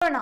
ನೋಡೋಣ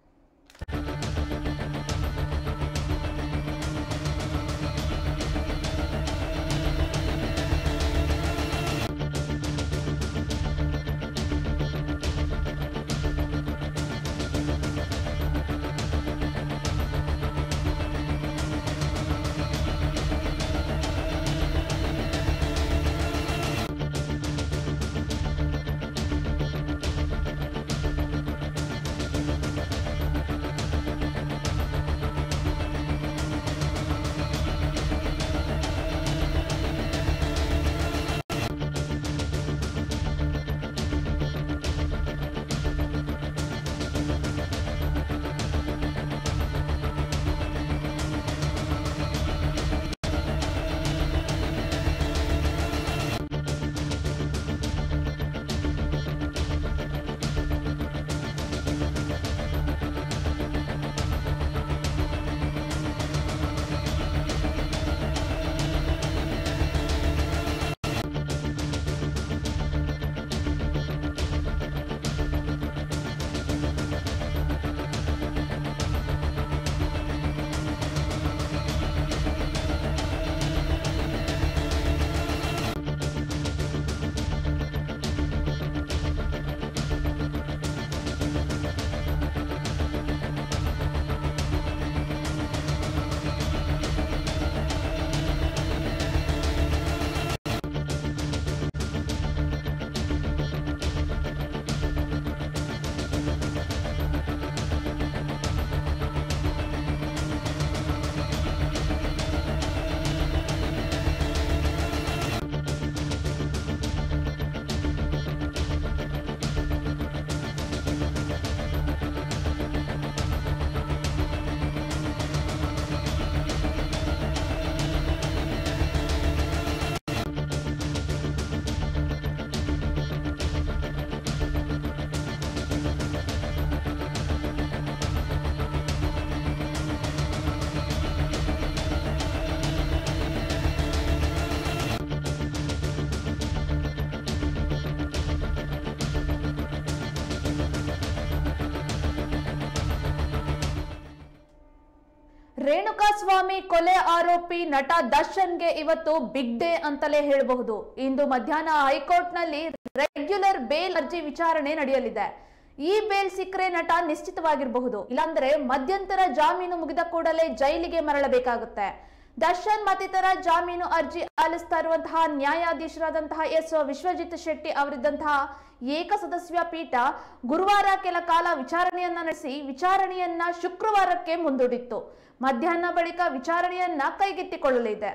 ರೇಣುಕಾಸ್ವಾಮಿ ಕೊಲೆ ಆರೋಪಿ ನಟ ದರ್ಶನ್ಗೆ ಇವತ್ತು ಬಿಗ್ ಡೇ ಅಂತಲೇ ಹೇಳಬಹುದು ಇಂದು ಮಧ್ಯಾಹ್ನ ಹೈಕೋರ್ಟ್ನಲ್ಲಿ ರೆಗ್ಯುಲರ್ ಬೇಲ್ ಅರ್ಜಿ ವಿಚಾರಣೆ ನಡೆಯಲಿದೆ ಈ ಬೇಲ್ ಸಿಕ್ಕರೆ ನಟ ನಿಶ್ಚಿತವಾಗಿರಬಹುದು ಇಲ್ಲಾಂದ್ರೆ ಮಧ್ಯಂತರ ಜಾಮೀನು ಮುಗಿದ ಕೂಡಲೇ ಜೈಲಿಗೆ ಮರಳಬೇಕಾಗುತ್ತೆ ದರ್ಶನ್ ಮತ್ತಿತರ ಜಾಮೀನು ಅರ್ಜಿ ಆಲಿಸ್ತಾ ಇರುವಂತಹ ನ್ಯಾಯಾಧೀಶರಾದಂತಹ ಎಸ್ ವಿಶ್ವಜಿತ್ ಶೆಟ್ಟಿ ಅವರಿದ್ದಂತಹ ಏಕಸದಸ್ಯ ಪೀಠ ಗುರುವಾರ ಕೆಲ ಕಾಲ ವಿಚಾರಣೆಯನ್ನ ನಡೆಸಿ ವಿಚಾರಣೆಯನ್ನ ಶುಕ್ರವಾರಕ್ಕೆ ಮುಂದೂಡಿತ್ತು ಮಧ್ಯಾಹ್ನ ಬಳಿಕ ವಿಚಾರಣೆಯನ್ನ ಕೈಗೆತ್ತಿಕೊಳ್ಳಲಿದೆ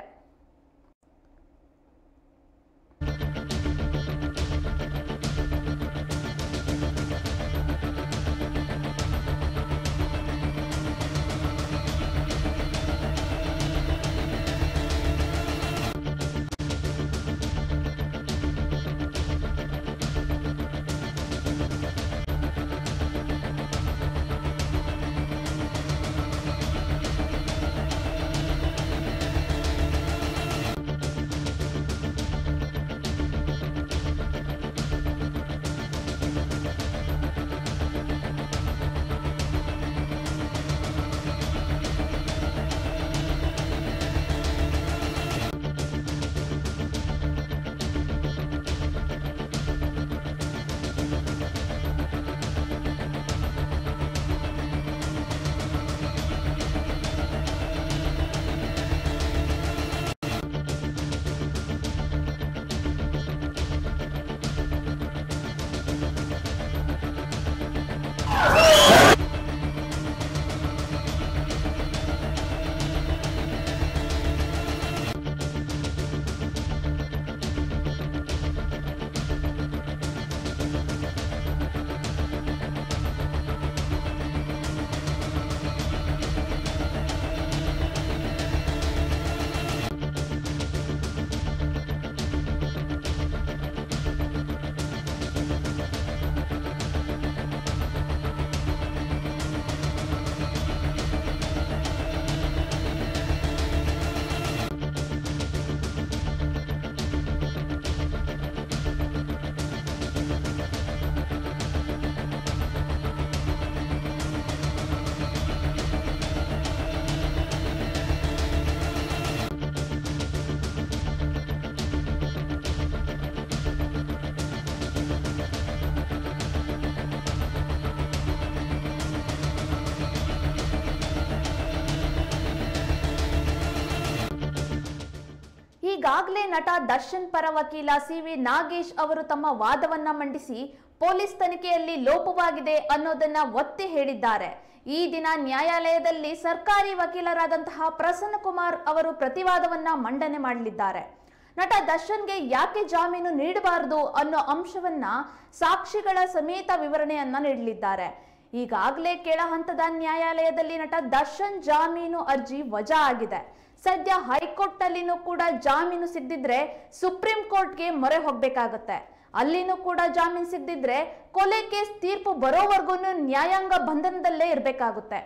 ಈಗಾಗಲೇ ನಟ ದರ್ಶನ್ ಪರ ವಕೀಲ ಸಿ ವಿ ನಾಗೇಶ್ ಅವರು ತಮ್ಮ ವಾದವನ್ನ ಮಂಡಿಸಿ ಪೊಲೀಸ್ ತನಿಖೆಯಲ್ಲಿ ಲೋಪವಾಗಿದೆ ಅನ್ನೋದನ್ನ ಒತ್ತಿ ಹೇಳಿದ್ದಾರೆ ಈ ದಿನ ನ್ಯಾಯಾಲಯದಲ್ಲಿ ಸರ್ಕಾರಿ ವಕೀಲರಾದಂತಹ ಪ್ರಸನ್ನ ಕುಮಾರ್ ಅವರು ಪ್ರತಿವಾದವನ್ನ ಮಂಡನೆ ಮಾಡಲಿದ್ದಾರೆ ನಟ ದರ್ಶನ್ಗೆ ಯಾಕೆ ಜಾಮೀನು ನೀಡಬಾರದು ಅನ್ನೋ ಅಂಶವನ್ನ ಸಾಕ್ಷಿಗಳ ಸಮೇತ ವಿವರಣೆಯನ್ನ ನೀಡಲಿದ್ದಾರೆ ಈಗಾಗಲೇ ಕೆಳ ಹಂತದ ನ್ಯಾಯಾಲಯದಲ್ಲಿ ನಟ ದರ್ಶನ್ ಜಾಮೀನು ಅರ್ಜಿ ವಜಾ ಆಗಿದೆ ಸದ್ಯ ಹೈಕೋರ್ಟ್ನಲ್ಲಿನೂ ಕೂಡ ಜಾಮೀನು ಸಿಗದಿದ್ರೆ ಸುಪ್ರೀಂ ಕೋರ್ಟ್ಗೆ ಮೊರೆ ಹೋಗ್ಬೇಕಾಗತ್ತೆ ಅಲ್ಲಿನೂ ಕೂಡ ಜಾಮೀನು ಸಿಗದಿದ್ರೆ ಕೊಲೆ ಕೇಸ್ ತೀರ್ಪು ಬರೋವರೆಗೂ ನ್ಯಾಯಾಂಗ ಬಂಧನದಲ್ಲೇ ಇರಬೇಕಾಗುತ್ತೆ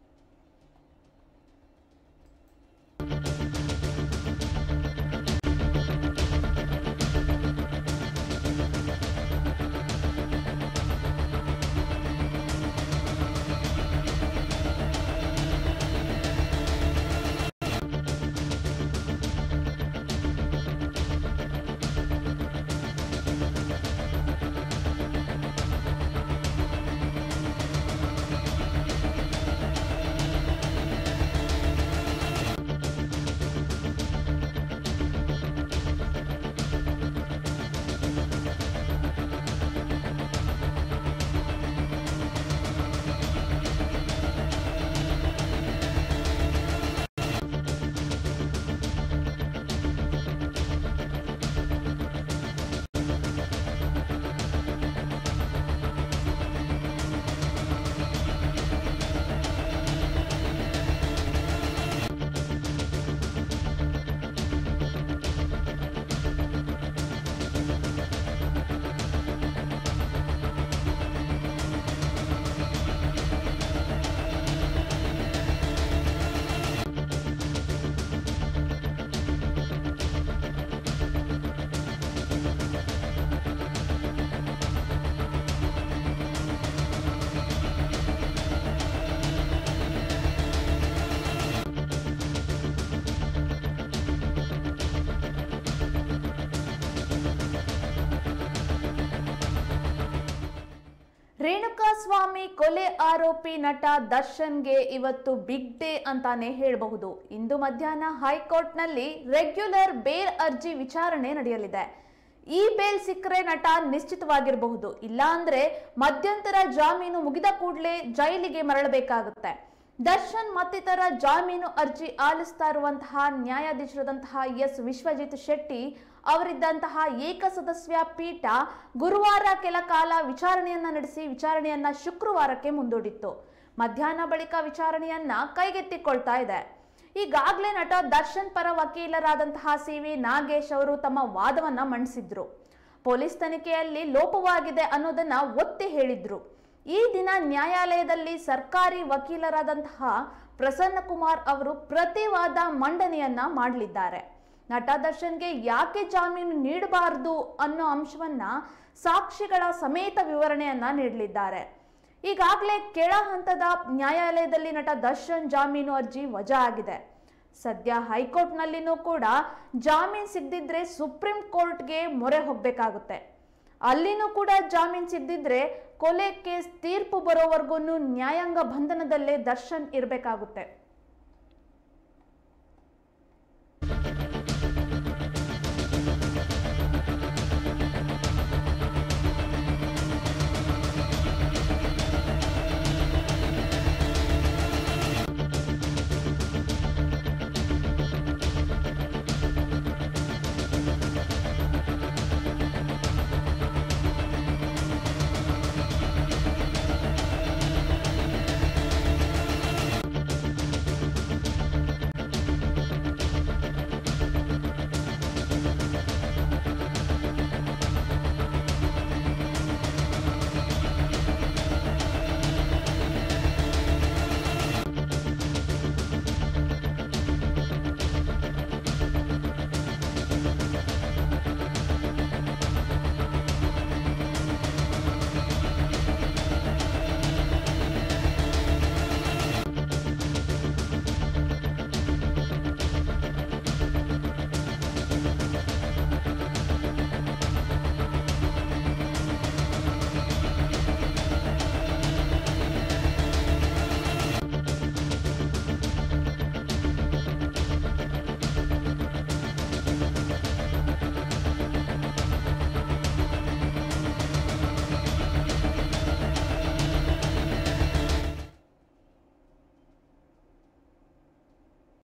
ರೇಣುಕಾಸ್ವಾಮಿ ಕೊಲೆ ಆರೋಪಿ ನಟ ದರ್ಶನ್ಗೆ ಇವತ್ತು ಬಿಗ್ ಡೇ ಅಂತಾನೆ ಹೇಳಬಹುದು ಇಂದು ಮಧ್ಯಾಹ್ನ ಹೈಕೋರ್ಟ್ನಲ್ಲಿ ರೆಗ್ಯುಲರ್ ಬೇಲ್ ಅರ್ಜಿ ವಿಚಾರಣೆ ನಡೆಯಲಿದೆ ಈ ಬೇಲ್ ಸಿಕ್ಕರೆ ನಟ ನಿಶ್ಚಿತವಾಗಿರಬಹುದು ಇಲ್ಲ ಅಂದ್ರೆ ಮಧ್ಯಂತರ ಜಾಮೀನು ಮುಗಿದ ಕೂಡಲೇ ಜೈಲಿಗೆ ಮರಳಬೇಕಾಗುತ್ತೆ ದರ್ಶನ್ ಮತ್ತಿತರ ಜಾಮೀನು ಅರ್ಜಿ ಆಲಿಸ್ತಾ ಇರುವಂತಹ ನ್ಯಾಯಾಧೀಶರಾದಂತಹ ಎಸ್ ವಿಶ್ವಜಿತ್ ಶೆಟ್ಟಿ ಅವರಿದ್ದಂತಹ ಏಕಸದಸ್ಯ ಪೀಠ ಗುರುವಾರ ಕೆಲ ಕಾಲ ವಿಚಾರಣೆಯನ್ನ ನಡೆಸಿ ವಿಚಾರಣೆಯನ್ನ ಶುಕ್ರವಾರಕ್ಕೆ ಮುಂದೂಡಿತ್ತು ಮಧ್ಯಾಹ್ನ ಬಳಿಕ ವಿಚಾರಣೆಯನ್ನ ಕೈಗೆತ್ತಿಕೊಳ್ತಾ ಇದೆ ಈಗಾಗಲೇ ನಟ ದರ್ಶನ್ ಪರ ವಕೀಲರಾದಂತಹ ಸಿ ವಿ ನಾಗೇಶ್ ಅವರು ತಮ್ಮ ವಾದವನ್ನ ಮಂಡಿಸಿದ್ರು ಪೊಲೀಸ್ ತನಿಖೆಯಲ್ಲಿ ಲೋಪವಾಗಿದೆ ಅನ್ನೋದನ್ನ ಒತ್ತಿ ಹೇಳಿದ್ರು ಈ ದಿನ ನ್ಯಾಯಾಲಯದಲ್ಲಿ ಸರ್ಕಾರಿ ವಕೀಲರಾದಂತಹ ಪ್ರಸನ್ನ ಕುಮಾರ್ ಅವರು ಪ್ರತಿವಾದ ಮಂಡನೆಯನ್ನ ಮಾಡಲಿದ್ದಾರೆ ನಟ ದರ್ಶನ್ಗೆ ಯಾಕೆ ಜಾಮೀನು ನೀಡಬಾರದು ಅನ್ನೋ ಅಂಶವನ್ನ ಸಾಕ್ಷಿಗಳ ಸಮೇತ ವಿವರಣೆಯನ್ನ ನೀಡಲಿದ್ದಾರೆ ಈಗಾಗಲೇ ಕೆಳ ಹಂತದ ನ್ಯಾಯಾಲಯದಲ್ಲಿ ನಟ ದರ್ಶನ್ ಜಾಮೀನು ಅರ್ಜಿ ವಜಾ ಆಗಿದೆ ಸದ್ಯ ಹೈಕೋರ್ಟ್ನಲ್ಲಿನೂ ಕೂಡ ಜಾಮೀನ್ ಸಿಗದಿದ್ರೆ ಸುಪ್ರೀಂ ಕೋರ್ಟ್ಗೆ ಮೊರೆ ಹೋಗ್ಬೇಕಾಗುತ್ತೆ ಅಲ್ಲಿನೂ ಕೂಡ ಜಾಮೀನ್ ಸಿಗದಿದ್ರೆ ಕೊಲೆ ಕೇಸ್ ತೀರ್ಪು ಬರೋವರೆಗೂ ನ್ಯಾಯಾಂಗ ಬಂಧನದಲ್ಲೇ ದರ್ಶನ್ ಇರಬೇಕಾಗುತ್ತೆ